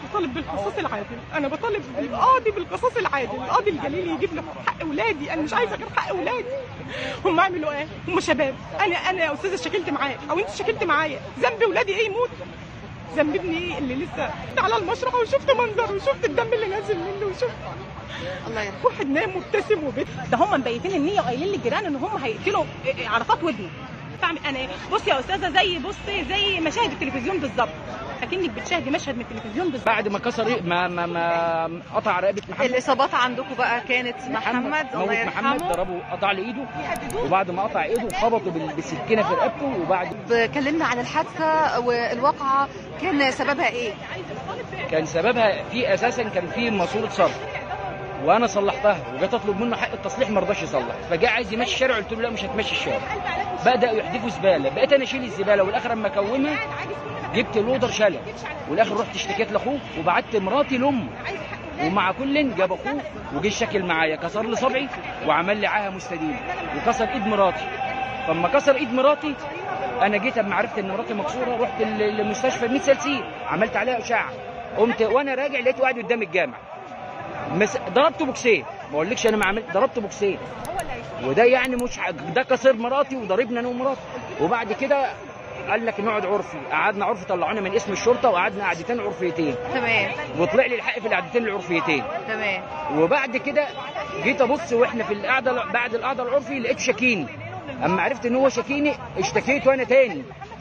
بطالب بالقصاص العادل انا بطالب القاضي بالقصاص العادل القاضي الجليل يجيب لي حق اولادي انا مش عايزه غير حق اولادي هم عملوا ايه هم شباب انا انا يا استاذه شكلت معاك او انت شكلت معايا ذنب اولادي ايه يموت ذنب ابني ايه اللي لسه على المشرحه وشفت منظر وشفت الدم اللي نازل منه وشفت الله يرحمه واحد نام مبتسم وبيت ده هم مبيتين النيه وقايلين للجيران ان هم هيقتلوا عرفات وابنه فاهم انا إيه؟ بصي يا استاذه زي بصي زي مشاهد التلفزيون بالظبط اكنك بتشاهدي مشهد من التلفزيون بالظبط بعد ما كسر إيه؟ ما ما ما قطع رقبه محمد الاصابات عندكم بقى كانت محمد الله موت محمد يرحمه ضربه قطع له ايده وبعد ما قطع ايده خبطه بال- بالسكينه في رقبته وبعد كلمنا عن الحادثه والواقعه كان سببها ايه كان سببها في اساسا كان في ماسوره صرف وانا صلحتها وجيت اطلب منه حق التصليح ما رضاش يصلح فجاء عايز يمشي الشارع قلت له لا مش هتمشي الشارع بداوا يحدفوا زباله بقيت انا اشيل الزباله والاخر اما اكومها جبت لودر شلل والاخر رحت اشتكيت لاخوه وبعت مراتي لامه ومع كل جاب اخوه وجه الشكل معايا كسر لي صبعي وعمل لي عاهه مستديمه وكسر ايد مراتي فلما كسر ايد مراتي انا جيت اما عرفت ان مراتي مكسوره رحت ال- المستشفى 100 سلسيل عملت عليها اشعه قمت وانا راجع لقيته قاعد قدام الجامع مس... ضربته بوكسين ما اقولكش انا ما عملت ضربته بوكسين وده يعني مش ح- ده كسر مراتي وضربنا انا ومراتي وبعد كده قال لك نقعد عرفي قعدنا عرفي طلعونا من اسم الشرطه وقعدنا قعدتين عرفيتين تمام وطلع لي الحق في القعدتين العرفيتين تمام وبعد كده جيت ابص واحنا في القعده بعد القعده العرفي لقيت شاكيني اما عرفت ان هو شاكيني اشتكيته انا تاني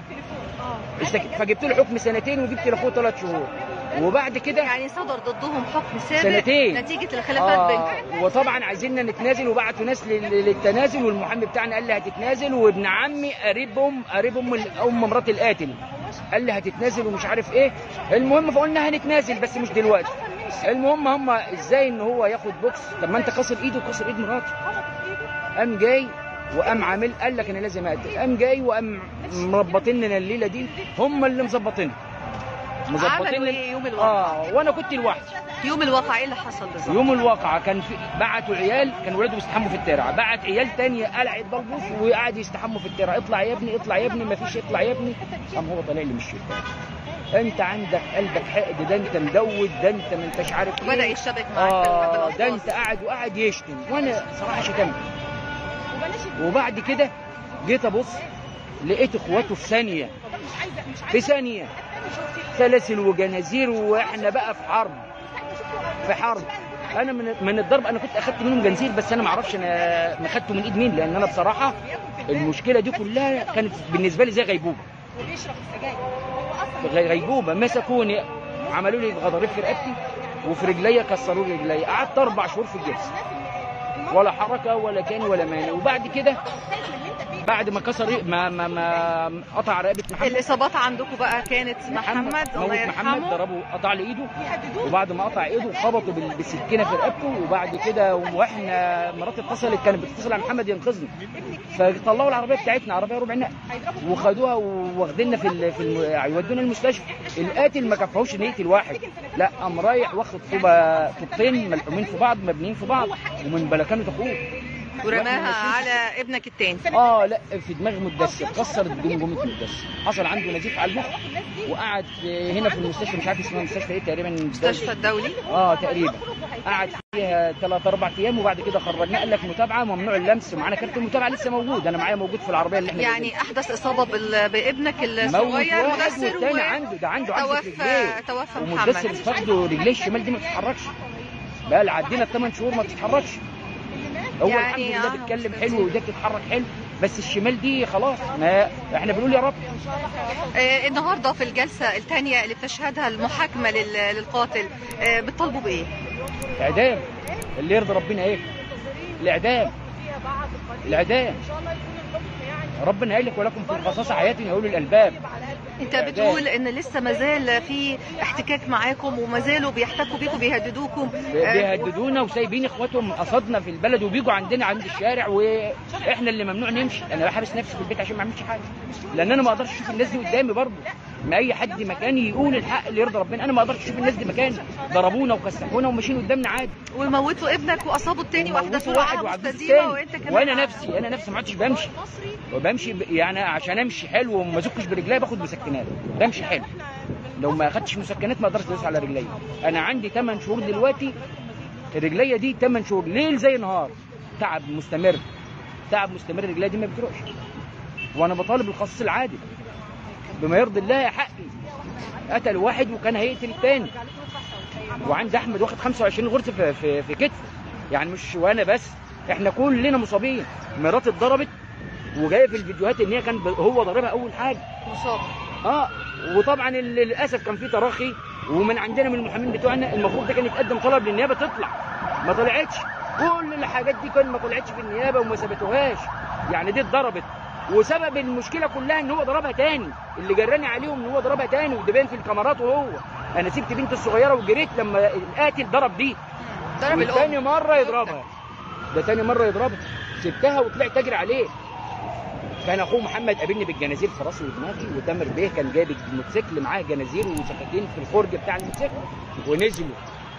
اشتكيت فجبت له حكم سنتين وجبت لاخوه ثلاث شهور وبعد كده يعني صدر ضدهم حكم سابق سنتين. نتيجه الخلافات بينكم آه وطبعا عايزيننا نتنازل وبعتوا ناس لل- للتنازل والمحامي بتاعنا قال لي هتتنازل وابن عمي قريبهم قريبهم من ام مرات القاتل قال لي هتتنازل ومش عارف ايه المهم فقلنا هنتنازل بس مش دلوقتي المهم هم ازاي ان هو ياخد بوكس طب ما انت كسر ايده وكسر ايد مراتي قام جاي وقام عامل قال لك انا لازم اقتل قام جاي وقام مربطين لنا الليله دي هم اللي مظبطينها عملوا ايه يوم الواقعه اه وانا كنت لوحدي يوم الواقعه ايه اللي حصل بالظبط يوم الواقعة كان في بعتوا عيال كان ولاده بيستحموا في الترعة بعت عيال تانية قلعت بلبوس وقعد يستحموا في الترعة اطلع يا ابني اطلع يا ابني ما فيش اطلع يا ابني قام هو طالع لي من الشباك انت عندك قلبك حقد ده انت مدود ده انت ما انتش عارف بدا ايه يشتبك معاك اه ده بالألفاظ. انت قاعد وقاعد يشتم وانا صراحة شتمت وبعد كده جيت ابص لقيت اخواته في ثانية في ثانية سلاسل وجنازير واحنا بقى في حرب في حرب انا من من الضرب انا كنت اخدت منهم جنزير بس انا ما اعرفش انا ما اخدته من ايد مين لان انا بصراحه المشكله دي كلها كانت بالنسبه لي زي غيبوبه غي- غيبوبه مسكوني عملوا لي غضاريف في رقبتي وفي رجليا كسروا لي رجليا قعدت اربع شهور في الجبس ولا حركه ولا كان ولا مانع وبعد كده بعد ما كسر إيه؟ ما ما ما قطع رقبه محمد الاصابات عندكم بقى كانت محمد موت الله محمد يرحمه ضربه قطع له ايده وبعد ما قطع ايده خبطه بال- بالسكينه في رقبته وبعد كده واحنا مراتي اتصلت كانت بتتصل على محمد ينقذني فطلعوا العربيه بتاعتنا عربيه ربع نقل وخدوها واخديننا في ال... في الم... يودونا المستشفى القاتل ما كفاهوش ان يقتل واحد لا قام رايح واخد طوبه طوبتين ملحومين في بعض مبنيين في بعض ومن بلكانه اخوه ورماها على ابنك التاني اه لا في دماغ مدسر كسرت جمجمه مدسر حصل عنده نزيف على المخ وقعد هنا في المستشفى مش عارف اسمها مستشفى ايه تقريبا المستشفى الدولي اه تقريبا قعد فيها ثلاث اربع ايام وبعد كده خرجنا قال لك متابعه ممنوع اللمس ومعانا كارت المتابعه لسه موجود انا معايا موجود في العربيه اللي احنا يعني احدث اصابه بال- بابنك موت الصغير واحد مدثر والتاني عنده ده عنده عجز في توفى رجليه توفى ومدثر محمد فخده رجليه الشمال دي ما بتتحركش بقى اللي عدينا الثمان شهور ما بتتحركش هو يعني الحمد لله آه، بيتكلم مستفز. حلو وده بتتحرك حلو بس الشمال دي خلاص ما احنا بنقول يا رب آه النهارده في الجلسه الثانيه اللي بتشهدها المحاكمه لل- للقاتل آه بتطالبوا بايه؟ اعدام اللي يرضي ربنا ايه الاعدام الاعدام ربنا قال لك ولكم في القصاص حياه يا اولي الالباب انت إعدام. بتقول ان لسه ما زال في احتكاك معاكم وما زالوا بيحتكوا بيكم بيهددوكم آه، بيهددونا وسايبين اخواتهم قصدنا في البلد وبيجوا عندنا عند الشارع واحنا اللي ممنوع نمشي انا بحبس نفسي في البيت عشان ما اعملش حاجه لان انا ما اقدرش اشوف الناس دي قدامي برضه ما اي حد مكاني يقول الحق اللي يرضي ربنا انا ما اقدرش اشوف الناس دي مكاني ضربونا وكسحونا وماشيين قدامنا عادي وموتوا ابنك واصابوا التاني واحدثوا موتوا واحد رعاة وعدوه مستديمه التاني وانت كمان وانا معاهم. نفسي انا نفسي ما عدتش بمشي وبمشي ب... يعني عشان امشي حلو وما ازكش برجلي باخد مسكنات بمشي حلو لو ما اخدتش مسكنات ما اقدرش ادوس على رجليا انا عندي 8 شهور دلوقتي رجليا دي 8 شهور ليل زي نهار تعب مستمر تعب مستمر رجليا دي ما بتروحش وانا بطالب الخصيص العادل بما يرضي الله حقي قتل واحد وكان هيقتل الثاني وعند احمد واخد 25 غرزه في في, في كتفه يعني مش وانا بس احنا كلنا مصابين مراتي اتضربت وجايه في الفيديوهات ان هي كان ب- هو ضاربها اول حاجه مصاب اه وطبعا ال- للاسف كان في تراخي ومن عندنا من المحامين بتوعنا المفروض ده كان يتقدم طلب للنيابه تطلع ما طلعتش كل الحاجات دي كان ما طلعتش في النيابه وما ثبتوهاش يعني دي اتضربت وسبب المشكله كلها ان هو ضربها تاني اللي جراني عليهم ان هو ضربها تاني وده باين في الكاميرات وهو انا سبت بنتي الصغيره وجريت لما القاتل ضرب دي ضرب وتاني الام مره يضربها ده تاني مره يضربها سبتها وطلعت اجري عليه كان اخوه محمد قابلني بالجنازير في راسي ودماغي وتامر بيه كان جايب الموتوسيكل معاه جنازير وسكاكين في الخرج بتاع الموتوسيكل ونزلوا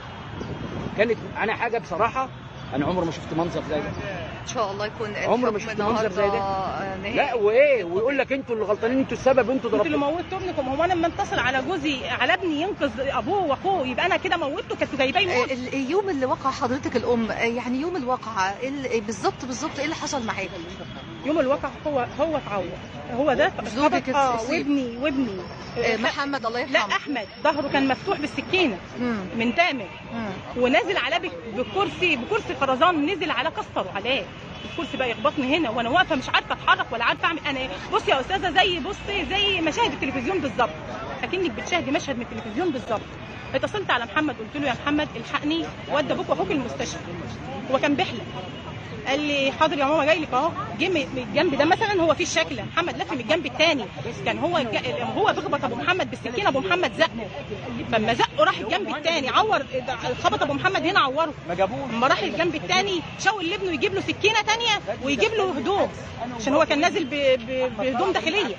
كانت انا حاجه بصراحه انا عمري ما شفت منظر زي ده ان شاء الله يكون عمري ما الحكم شفت منظر زي ده. النهارده نهائي. لا وايه ويقول لك انتوا اللي غلطانين انتوا السبب انتوا انتوا اللي ضربتوا موتوا ابنكم هو انا لما اتصل على جوزي على ابني ينقذ ابوه واخوه يبقى انا كده موتته كنتوا جايباه يموت ال- اليوم اللي وقع حضرتك الام يعني يوم الواقعه إيه اللي- بالظبط بالظبط ايه اللي حصل معاك يوم الواقع هو هو اتعور هو ده زوجك خبط- اه اتصيب. وابني وابني آه، محمد الله لا يرحمه احمد ظهره كان مفتوح بالسكينه مم. من تامر مم. ونازل عليه بك- بكرسي بكرسي خرزان نزل على كسره عليه الكرسي بقى يخبطني هنا وانا واقفه مش عارفه اتحرك ولا عارفه اعمل انا بصي يا استاذه زي بصي زي مشاهد التلفزيون بالظبط اكنك بتشاهدي مشهد من التلفزيون بالظبط اتصلت على محمد قلت له يا محمد الحقني ودي ابوك واخوك المستشفى هو كان بيحلم قال لي حاضر يا ماما جاي لك اهو جه من من الجنب ده مثلا هو في الشكل محمد لف من الجنب الثاني كان هو الج- هو بيخبط ابو محمد بالسكينه ابو محمد زقه فلما زقه راح الجنب الثاني عور خبط ابو محمد هنا عوره ما جابوش لما راح الجنب الثاني شاور لابنه يجيب له سكينه ثانيه ويجيب له هدوم عشان هو كان نازل ب- ب- بهدوم داخليه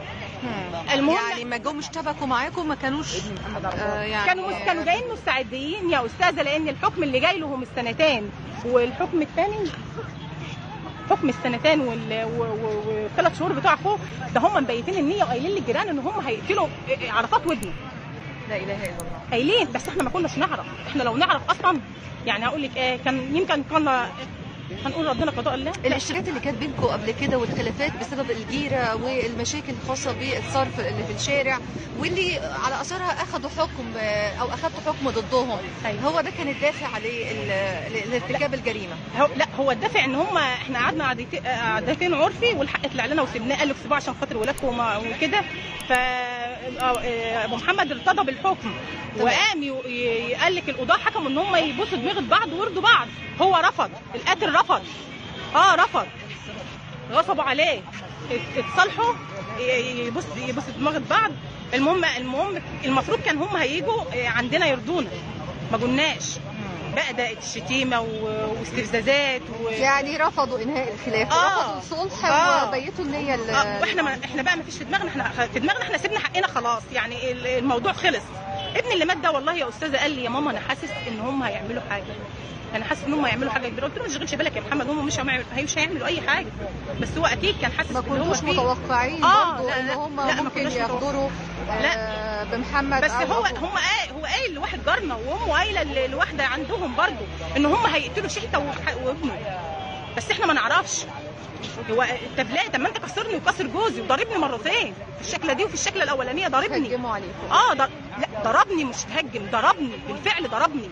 المهم يعني ما جم اشتبكوا معاكم ما كانوش آه يعني كانوا مس- كانوا جايين مستعدين يا استاذه لان الحكم اللي جاي لهم السنتين والحكم الثاني حكم السنتين وال- و- و- والثلاث شهور بتوع اخوه ده هم مبيتين النيه وقايلين للجيران ان هم هيقتلوا عرفات وابني لا اله الا الله قايلين بس احنا ما كناش نعرف احنا لو نعرف اصلا يعني هقول لك ايه كان يمكن كنا هنقول ربنا قضاء الله لا. الاشتراكات اللي كانت بينكم قبل كده والخلافات بسبب الجيره والمشاكل الخاصه بالصرف اللي في الشارع واللي على اثرها اخذوا حكم آه، او اخذتوا حكم ضدهم أيوة. هو ده كان الدافع ل- ل- لارتكاب الجريمه هو لا هو الدافع ان هم احنا قعدنا قعدتين- قعدتين عرفي والحق طلع لنا وسبناه قال له سيبوه عشان خاطر ولادكم وما- وكده ف آه، آه، ابو محمد ارتضى بالحكم وقام ي- ي- قال لك القضاه حكموا ان هم يبوسوا دماغ بعض ويرضوا بعض هو رفض القاتل رفض اه رفض غصبوا عليه ات- اتصالحوا ي- يبص يبص دماغ بعض المهم المهم المفروض كان هم هيجوا آه، عندنا يرضونا ما قلناش بقى ده الشتيمه و- واستفزازات و... يعني رفضوا انهاء الخلاف آه. رفضوا الصلح آه. وبيتوا النيه ال- آه، واحنا ما احنا بقى ما فيش في دماغنا احنا في دماغنا احنا سيبنا حقنا خلاص يعني ال- الموضوع خلص ابني اللي مات ده والله يا استاذه قال لي يا ماما انا حاسس ان هم هيعملوا حاجه انا حاسس ان هم هيعملوا حاجه كبيره قلت له ما تشغلش بالك يا محمد هم مش هيعملوا مش هيعملوا اي حاجه بس هو اكيد كان حاسس ما ان هو كنتوش فيه متوقعين آه، برضه لا، ان لا، هم لا، ما ممكن كناش يغدروا آه، بمحمد بس أو هو أخوه. هم قايل هو قايل لواحد جارنا وامه قايله ل- لواحده عندهم برضه ان هم هيقتلوا شحته وح- وابنه بس احنا ما نعرفش هو طب لا طب ما انت كسرني وكسر جوزي وضربني مرتين في الشكله دي وفي الشكله الاولانيه ضربني هجموا عليكم اه ضر... لا ضربني مش تهجم ضربني بالفعل ضربني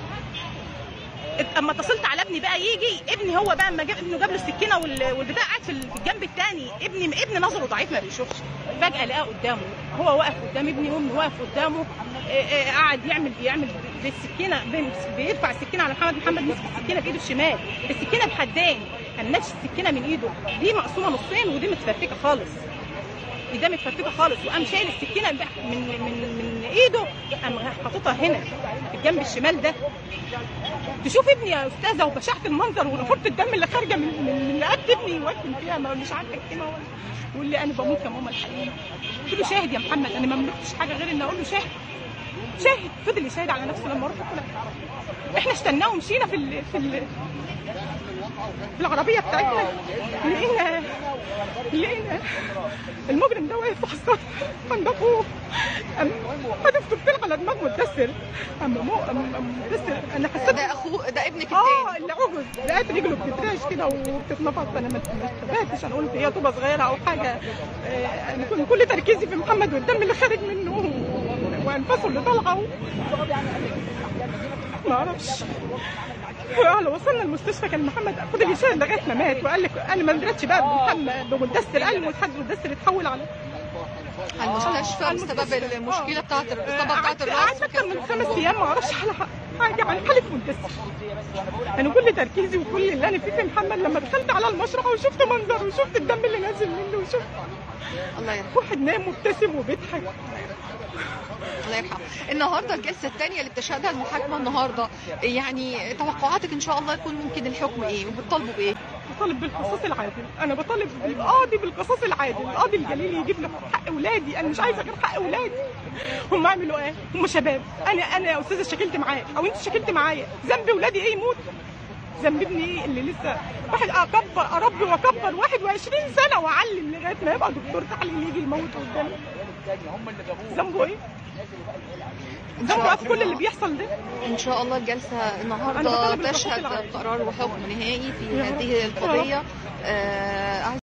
اما اتصلت على ابني بقى يجي ابني هو بقى اما جاب ابنه جاب له السكينه وال- والبتاع قاعد في ال- في الجنب الثاني ابني ابني نظره ضعيف ما بيشوفش فجاه لقاه قدامه هو واقف قدام ابني وابني واقف قدامه إيه إيه قاعد يعمل يعمل بالسكينه بيمس- بيرفع السكينه على محمد محمد مسك السكينه بايده الشمال السكينه بحدين كان ناتش السكينه من ايده دي مقسومه نصين ودي متفرتكه خالص ايديه متفتته خالص وقام شايل السكينه من من من ايده قام حاططها هنا في الجنب الشمال ده تشوف ابني يا استاذه وبشعه المنظر ورفورة الدم اللي خارجه من من من رقبه ابني يوكل فيها ما مش عارفه اكتمها ولا واللي انا بموت يا ماما الحقيقه قلت له شاهد يا محمد انا ما ملكتش حاجه غير ان اقول له شاهد شاهد فضل يشاهد على نفسه لما رحت كده احنا اشتناه ومشينا في ال... في ال... في العربيه بتاعتنا لقينا لقينا المجرم ده واقف في السطح عند اخوه قام حدف طوبتين على دماغ مدثر اما مو أم- أم مدثر انا حسيت ده اخوه ده ابنك اه التاني اللي عجز لقيت رجله بتتراش كده وبتتنفض انا ما ما انتبهتش انا قلت هي طوبه صغيره او حاجه آه، انا كنت كل تركيزي في محمد والدم اللي خارج منه وانفاسه اللي طالعه ما اعرفش ولو وصلنا المستشفى كان محمد فضل يشيل لغايه ما مات وقال لك انا ما درتش بقى بمحمد بمدثر قال لحد مدثر اتحول على على المستشفى على بسبب المستشفى. المشكله بتاعت الاصابه بتاعت قعدت الراس قعدت اكتر من خمس ايام ما اعرفش على حاجه عن حاله مدثر انا كل تركيزي وكل اللي انا فيه في محمد لما دخلت على المشرح وشفت منظر وشفت الدم اللي نازل منه وشفت الله يرحمه واحد نايم مبتسم وبيضحك الله يرحمه النهارده الجلسه الثانيه اللي بتشهدها المحاكمه النهارده يعني توقعاتك ان شاء الله يكون ممكن الحكم ايه وبتطالبوا بايه بطالب بالقصاص العادل انا بطالب القاضي بالقصاص العادل القاضي الجليل يجيب لي حق اولادي انا مش عايزه غير حق اولادي هم عملوا ايه هم شباب انا انا يا استاذه شكلت معاك او انت شكلت معايا ذنب ولادي ايه يموت ذنب ابني ايه اللي لسه واحد اكبر اربي واكبر 21 سنه واعلم لغايه ما يبقى دكتور تحليل يجي يموت قدامي ذنبه ايه؟ ذنبه إيه في كل اللي بيحصل ده ان شاء الله الجلسه أنا النهارده بطالب بالقصاص تشهد العادل. قرار وحكم نهائي في يا هذه رب. القضيه آه